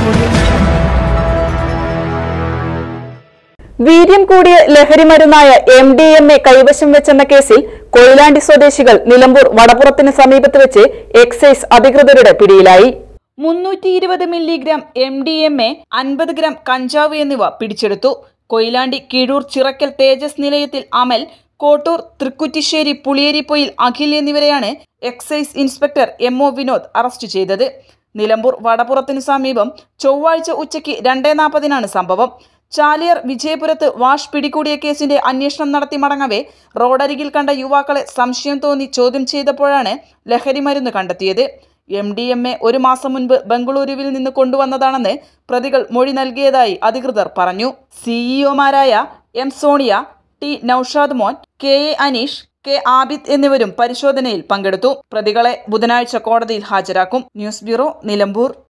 വീര്യം കൂടിയ ലഹരിമരുന്നായ എം ഡി എം എ കൈവശം വെച്ചെന്ന കേസിൽ കൊയിലാണ്ടി സ്വദേശികൾ നിലമ്പൂർ വടപ്പുറത്തിന് സമീപത്ത് വെച്ച് എക്സൈസ് അധികൃതരുടെ പിടിയിലായി മുന്നൂറ്റി ഇരുപത് milligram M D M A അൻപത് ഗ്രാം കഞ്ചാവ് എന്നിവ പിടിച്ചെടുത്തു കൊയിലാണ്ടി കീഴൂർ ചിറക്കൽ തേജസ് നിലയത്തിൽ അമൽ കോട്ടൂർ തൃക്കുറ്റിശ്ശേരി പുളിയേരിപ്പൊയിൽ അഖിൽ എന്നിവരെയാണ് excise inspector M O Vinod arrest ചെയ്തത് നിലമ്പൂർ വടപ്പുറത്തിനു സമീപം ചൊവ്വാഴ്ച ഉച്ചയ്ക്ക് രണ്ടേ നാൽപ്പതിനാണ് സംഭവം ചാലിയർ വിജയപുരത്ത് വാഷ് പിടികൂടിയ കേസിന്റെ അന്വേഷണം നടത്തി മടങ്ങവേ റോഡരികിൽ കണ്ട യുവാക്കളെ സംശയം തോന്നി ചോദ്യം ചെയ്തപ്പോഴാണ് ലഹരിമരുന്ന് കണ്ടെത്തിയത് എം ഡി എം എ ഒരു മാസം മുൻപ് ബംഗളൂരുവിൽ നിന്ന് കൊണ്ടുവന്നതാണെന്ന് പ്രതികൾ മൊഴി നൽകിയതായി അധികൃതർ പറഞ്ഞു സിഇഒമാരായ M Sonia T Noushad Mon K A Aneesh K Abid എന്നിവരും പരിശോധനയിൽ പങ്കെടുത്തു പ്രതികളെ ബുധനാഴ്ച കോടതിയിൽ ഹാജരാക്കും ന്യൂസ് ബ്യൂറോ നിലമ്പൂർ